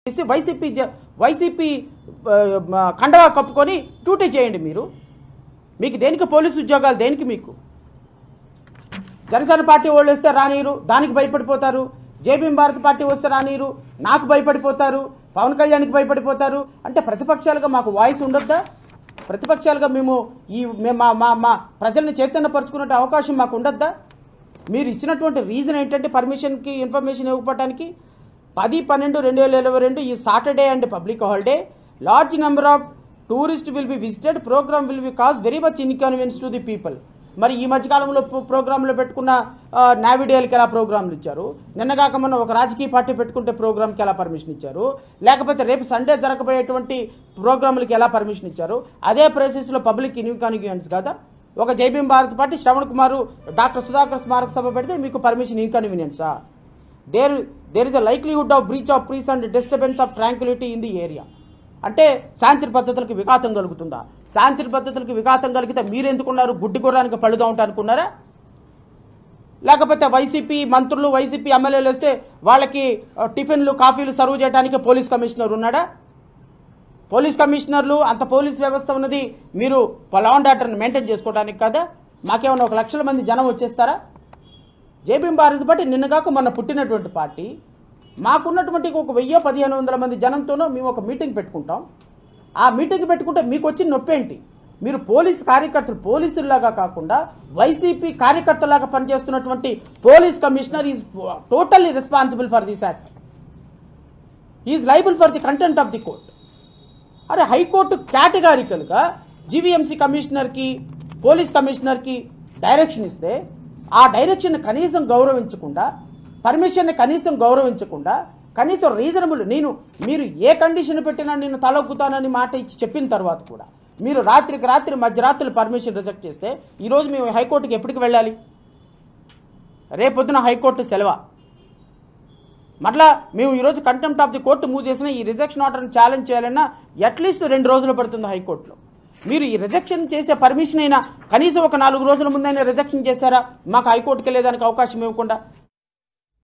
చేసి వైసీపీ జ- వైసీపీ ఆ, మ, కండవా కప్పుకొని డ్యూటీ చేయండి మీరు మీకు దేనికి పోలీసు ఉద్యోగాలు దేనికి మీకు జనసేన పార్టీ వాళ్ళు వస్తే రానీరు దానికి భయపడిపోతారు జేబీఎం భారత్ పార్టీ వస్తే రానీరు నాకు భయపడిపోతారు పవన్ కళ్యాణ్కి భయపడిపోతారు అంటే ప్రతిపక్షాలుగా మాకు వాయిస్ ఉండొద్దా ప్రతిపక్షాలుగా మేము ఈ మేము మా మా మా ప్రజల్ని చైతన్యపరచుకునే అవకాశం మాకు ఉండొద్దా మీరు ఇచ్చినటువంటి రీజన్ ఏంటంటే పర్మిషన్కి ఇన్ఫర్మేషన్ ఇవ్వకపోవడానికి పది పన్నెండు రెండు వేల ఇరవై రెండు ఈ Saturday and public holiday large number of tourist will be visited program will be cause very much inconvenience to the people మరి ఈ మధ్యకాలంలో ప్రో- ప్రోగ్రాంలో పెట్టుకున్న ఆ, నావిడేల్కి ఎలా ప్రోగ్రాంలు ఇచ్చారు నిన్నగాక మొన్న ఒక రాజకీయ పార్టీ పెట్టుకుంటే ప్రోగ్రామ్కి ఎలా పర్మిషన్ ఇచ్చారు లేకపోతే రేపు సండే జరగబోయేటువంటి ప్రోగ్రాములకి ఎలా పర్మిషన్ ఇచ్చారు అదే ప్రైసెస్లో పబ్లిక్ ఇన్కన్వీనియన్స్ కదా ఒక జైభీం భారత్ పార్టీ శ్రవణ్ కుమార్ డాక్టర్ సుధాకర్ స్మారక సభ పెడితే మీకు పర్మిషన్ ఇన్కన్వీనియన్సా there there is a likelihood of breach of peace and disturbance of tranquility in the area అంటే శాంతి పద్ధతులకు విఘాతం కలుగుతుందా శాంతి పద్ధతులకు విఘాతం కలిగితే మీరెందుకున్నారు గుడ్డి గుర్రానికి పళ్ళుదా ఉంటా అనుకున్నారా లేకపోతే వైసీపీ మంత్రులు వైసీపీ ఎమ్మెల్యేలు వస్తే వాళ్ళకి ఆ, టిఫిన్లు కాఫీలు సర్వ్ చేయడానికి పోలీస్ కమిషనర్ ఉన్నాడా పోలీస్ కమిషనర్లు అంత పోలీస్ వ్యవస్థ ఉన్నది మీరు లా అండ్ ఆర్డర్ని మెయింటైన్ చేసుకోవడానికి కదా మాకేమన్నా ఒక లక్షల మంది జనం వచ్చేస్తారా జేబీఎం భారత్ పార్టీ నిన్నగాక మొన్న పుట్టినటువంటి పార్టీ మాకున్నటువంటి ఒక వెయ్యి పదిహేను వందల మంది జనంతోనో మేము ఒక మీటింగ్ పెట్టుకుంటాం ఆ మీటింగ్ పెట్టుకుంటే మీకు వచ్చిన నొప్పి ఏంటి మీరు పోలీస్ కార్యకర్తలు పోలీసుల్లాగా కాకుండా వైసీపీ కార్యకర్తలాగా పనిచేస్తున్నటువంటి police commissioner is totally responsible for this aspect is liable for the content of the court అరే హైకోర్టు కేటగారికల్గా జీవీఎంసీ కమిషనర్కి పోలీస్ కమిషనర్కి డైరెక్షన్ ఇస్తే ఆ డైరెక్షన్ కనీసం గౌరవించకుండా పర్మిషన్ని కనీసం గౌరవించకుండా కనీసం రీజనబుల్ నేను మీరు ఏ కండిషన్ పెట్టినా నేను తలొక్కుతానని మాట ఇచ్చి చెప్పిన తర్వాత కూడా మీరు రాత్రికి రాత్రి మధ్యరాత్రులు పర్మిషన్ రిజెక్ట్ చేస్తే ఈరోజు మేము హైకోర్టుకి ఎప్పటికి వెళ్ళాలి రేపొద్దున హైకోర్టు సెలవా మరలా మేము ఈరోజు contempt of the court move చేసిన ఈ రిజెక్షన్ ఆర్డర్ని ఛాలెంజ్ చేయాలన్నా అట్లీస్ట్ రెండు రోజులు పడుతుంది హైకోర్టులో మీరు ఈ రిజెక్షన్ చేసే పర్మిషన్ అయినా కనీసం ఒక నాలుగు రోజుల ముందైనా రిజెక్షన్ చేశారా మాకు హైకోర్టుకి వెళ్ళేదానికి అవకాశం ఇవ్వకుండా